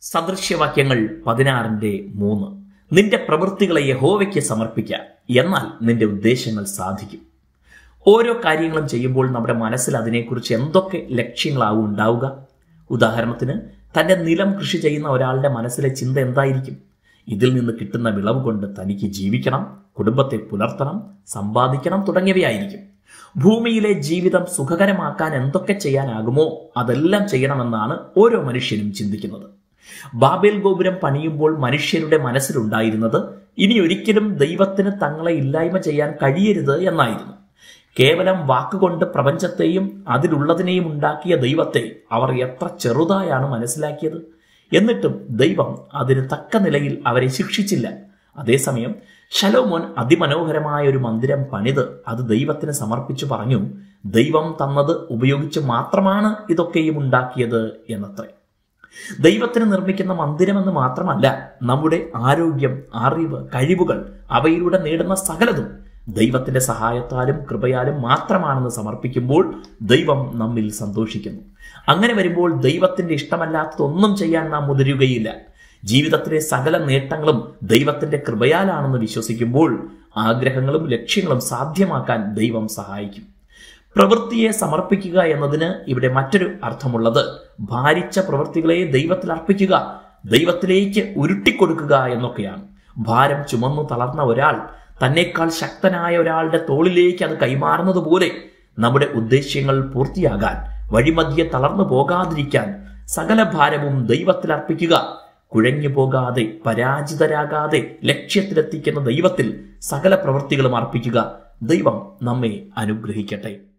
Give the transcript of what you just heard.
സദൃശ്യവാക്യങ്ങൾ പതിനാറിന്റെ മൂന്ന് നിന്റെ പ്രവൃത്തികളെ യഹോവയ്ക്ക് സമർപ്പിക്കുക എന്നാൽ നിന്റെ ഉദ്ദേശങ്ങൾ സാധിക്കും ഓരോ കാര്യങ്ങളും ചെയ്യുമ്പോൾ നമ്മുടെ മനസ്സിൽ അതിനെക്കുറിച്ച് എന്തൊക്കെ ലക്ഷ്യങ്ങളാവും ഉണ്ടാവുക ഉദാഹരണത്തിന് തന്റെ നിലം കൃഷി ചെയ്യുന്ന ഒരാളുടെ മനസ്സിലെ ചിന്ത എന്തായിരിക്കും ഇതിൽ നിന്ന് കിട്ടുന്ന വിളവ് കൊണ്ട് തനിക്ക് ജീവിക്കണം കുടുംബത്തെ പുലർത്തണം സമ്പാദിക്കണം തുടങ്ങിയവയായിരിക്കും ഭൂമിയിലെ ജീവിതം സുഖകരമാക്കാൻ എന്തൊക്കെ ചെയ്യാനാകുമോ അതെല്ലാം ചെയ്യണമെന്നാണ് ഓരോ മനുഷ്യനും ചിന്തിക്കുന്നത് ബാബേൽ ഗോപുരം പണിയുമ്പോൾ മനുഷ്യരുടെ മനസ്സിലുണ്ടായിരുന്നത് ഇനി ഒരിക്കലും ദൈവത്തിന് തങ്ങളെ ഇല്ലായ്മ ചെയ്യാൻ കഴിയരുത് എന്നായിരുന്നു കേവലം വാക്കുകൊണ്ട് പ്രപഞ്ചത്തെയും അതിലുള്ളതിനെയും ഉണ്ടാക്കിയ ദൈവത്തെ അവർ എത്ര ചെറുതായാണ് മനസ്സിലാക്കിയത് എന്നിട്ടും ദൈവം അതിന് തക്ക നിലയിൽ അവരെ ശിക്ഷിച്ചില്ല അതേസമയം ശലോമോൻ അതിമനോഹരമായ ഒരു മന്ദിരം പണിത് അത് ദൈവത്തിന് സമർപ്പിച്ചു പറഞ്ഞു ദൈവം തന്നത് ഉപയോഗിച്ച് മാത്രമാണ് ഇതൊക്കെയും ഉണ്ടാക്കിയത് എന്നത്രേ ദൈവത്തിന് നിർമ്മിക്കുന്ന മന്ദിരമെന്ന് മാത്രമല്ല നമ്മുടെ ആരോഗ്യം അറിവ് കഴിവുകൾ അവയിലൂടെ നേടുന്ന സകലതും ദൈവത്തിന്റെ സഹായത്താലും കൃപയാലും മാത്രമാണെന്ന് സമർപ്പിക്കുമ്പോൾ ദൈവം നമ്മിൽ സന്തോഷിക്കുന്നു അങ്ങനെ വരുമ്പോൾ ദൈവത്തിന്റെ ഇഷ്ടമല്ലാത്തതൊന്നും ചെയ്യാൻ നാം മുതിരുകയില്ല ജീവിതത്തിലെ സകല നേട്ടങ്ങളും ദൈവത്തിന്റെ കൃപയാലാണെന്ന് വിശ്വസിക്കുമ്പോൾ ആഗ്രഹങ്ങളും ലക്ഷ്യങ്ങളും സാധ്യമാക്കാൻ ദൈവം സഹായിക്കും പ്രവൃത്തിയെ സമർപ്പിക്കുക എന്നതിന് ഇവിടെ മറ്റൊരു അർത്ഥമുള്ളത് ഭാരിച്ച പ്രവൃത്തികളെ ദൈവത്തിൽ അർപ്പിക്കുക ദൈവത്തിലേക്ക് ഉരുട്ടിക്കൊടുക്കുക എന്നൊക്കെയാണ് ഭാരം ചുമന്നു തളർന്ന ഒരാൾ തന്നേക്കാൾ ശക്തനായ ഒരാളുടെ തോളിലേക്ക് അത് കൈമാറുന്നത് പോലെ നമ്മുടെ ഉദ്ദേശ്യങ്ങൾ പൂർത്തിയാകാൻ വഴിമധ്യെ തളർന്നു പോകാതിരിക്കാൻ സകല ഭാരവും ദൈവത്തിൽ അർപ്പിക്കുക കുഴഞ്ഞു പോകാതെ പരാജിതരാകാതെ ലക്ഷ്യത്തിലെത്തിക്കുന്ന ദൈവത്തിൽ സകല പ്രവൃത്തികളും അർപ്പിക്കുക ദൈവം നമ്മെ അനുഗ്രഹിക്കട്ടെ